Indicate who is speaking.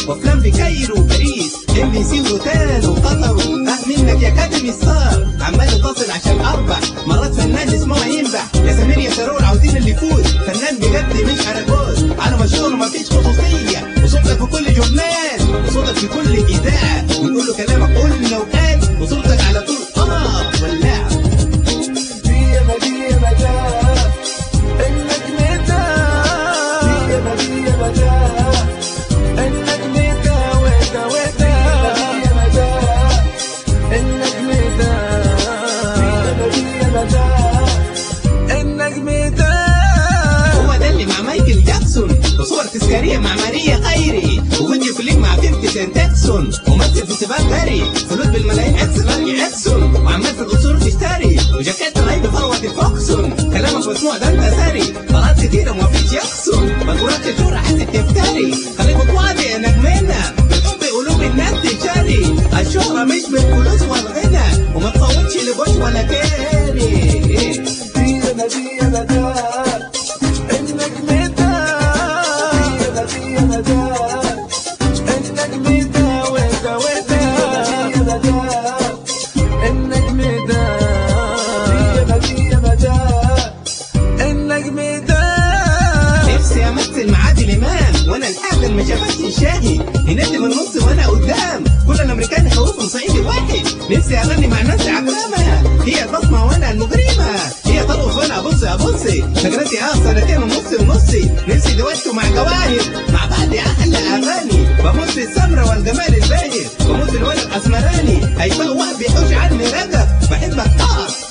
Speaker 1: وافلام في كايرو وباريس ام بي سي وروتان وقطر اه منك يا كادمي ستار عمال اتصل عشان اربح مرات فنان اسمه ينبح يا سمير يا سرور عاوزين اللي يفوز فنان بجد مش اراجوز على مشهور ومفيش خصوصيه وصوتك في كل جورنال وصوتك في كل اذاعه ونقول له كلامك قلنا وقال وصوتك على طول اه ولاعه
Speaker 2: ديما ديما دا انك متى ديما ديما دا انك متى ودا ودا ديما دا انك متى ديما ديما دا انك متى
Speaker 1: هو ده اللي مع مايكل جاكسون وصور تذكارية مع ماريا خيري وفيديو كليب مع 50 سنت اكسون ومثل في سباق باري فلوس بالملايين اكس ماري اكسون وعمال في القصور تشتري وجاكيت لايف فروة الفوكسون كلامك مسموع ده انت ساري طلعت كتيرة ومفيش يخسن مجبورات شهورة حاسة تفتري خليك واضح يا نجمنا بتحب قلوب الناس تشاري الشهرة مش بالفلوس والغنى وما تفوتش لبوش ولا كاري
Speaker 2: ديما ديما دا انك متى ديما ديما دا انك متى ودا ودا ديما دا انك متى ديما ديما دا انك متى
Speaker 1: نفسي امثل مع عادل امام وانا الحاجه ما شافتش الشاهي هناك من النص وانا قدام كل الامريكان خوفهم صعيدي واحد نفسي اغني مع ناس عكرمه هي البصمه وانا المجرمه هي ترقص وانا ابص ابص فكرتي اه سنتين ونص ونصي نفسي دويتو مع جواهر مع بعض احلى اغاني بمص السمرة والجمال الباهر بمص الولد اسمراني هيفاء وهبي حوش عني رجب بحبك اه